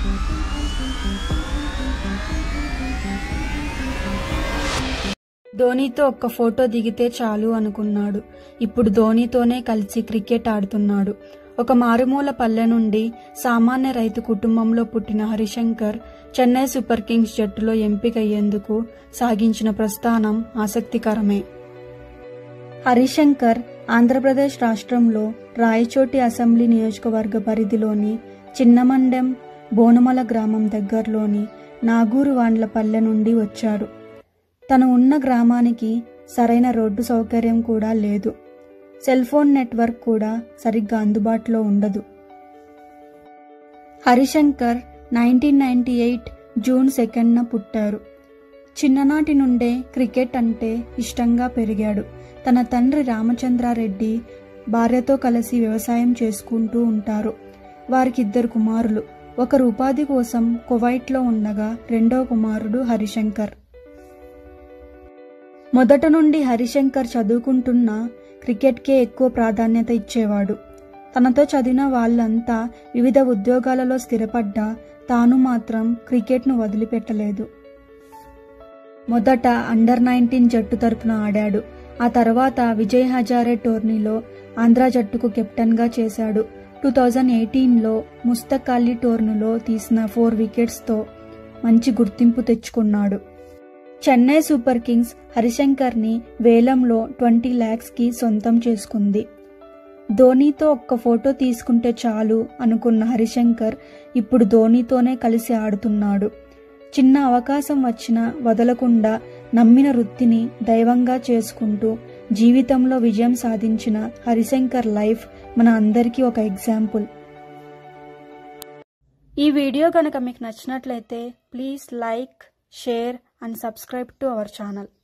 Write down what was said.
ధోనీతో ఒక్క ఫోటో దిగితే చాలు అనుకున్నాడు ఇప్పుడు ధోనీతోనే కలిసి క్రికెట్ ఆడుతున్నాడు ఒక మారుమూల పల్లె నుండి సామాన్య రైతు కుటుంబంలో పుట్టిన హరిశంకర్ చెన్నై సూపర్ కింగ్స్ జట్టులో ఎంపికయ్యేందుకు సాగించిన ప్రస్థానం ఆసక్తికరమే హరిశంకర్ ఆంధ్రప్రదేశ్ రాష్ట్రంలో రాయచోటి అసెంబ్లీ నియోజకవర్గ పరిధిలోని చిన్నమండెం బోనమల గ్రామం దగ్గరలోని నాగూరు వాండ్లపల్లె నుండి వచ్చాడు తను ఉన్న గ్రామానికి సరైన రోడ్డు సౌకర్యం కూడా లేదు సెల్ ఫోన్ నెట్వర్క్ కూడా సరిగ్గా అందుబాటులో ఉండదు Harishankar nineteen ninety eight June సెకండ్న పుట్టారు చిన్ననాటి నుండే క్రికెట్ అంటే ఇష్టంగా పెరిగాడు తన తండ్రి రామచంద్రారెడ్డి భార్యతో కలిసి వ్యవసాయం చేసుకుంటూ ఉంటారు వారికి ఇద్దరు కుమారులు ఒకరు ఉపాధి కోసం కువైట్లో ఉండగా రెండో కుమారుడు హరిశంకర్ మొదట నుండి హరిశంకర్ చదువుకుంటున్న క్రికెట్కే ఎక్కువ ప్రాధాన్యత ఇచ్చేవాడు తనతో చదివిన వాళ్ళంతా వివిధ ఉద్యోగాలలో స్థిరపడ్డా తాను మాత్రం క్రికెట్ను వదిలిపెట్టలేదు మొదట అండర్ నైన్టీన్ జట్టు తరపున ఆడాడు ఆ తర్వాత విజయ్ హజారే టోర్నీలో ఆంధ్ర జట్టుకు కెప్టెన్గా చేశాడు టూ థౌజండ్ ఎయిటీన్లో ముస్తక్ అలీ టోర్నీలో తీసిన ఫోర్ వికెట్స్తో మంచి గుర్తింపు తెచ్చుకున్నాడు చెన్నై సూపర్ కింగ్స్ హరిశంకర్ని వేలంలో ట్వంటీ ల్యాక్స్కి సొంతం చేసుకుంది ధోనీతో ఒక్క ఫోటో తీసుకుంటే చాలు అనుకున్న హరిశంకర్ ఇప్పుడు ధోనీతోనే కలిసి ఆడుతున్నాడు చిన్న అవకాశం వచ్చినా వదలకుండా నమ్మిన వృత్తిని దైవంగా చేసుకుంటూ జీవితంలో విజయం సాధించిన హరిశంకర్ లైఫ్ మన అందరికీ ఒక ఎగ్జాంపుల్ ఈ వీడియో కనుక మీకు నచ్చినట్లయితే please like share and subscribe to our channel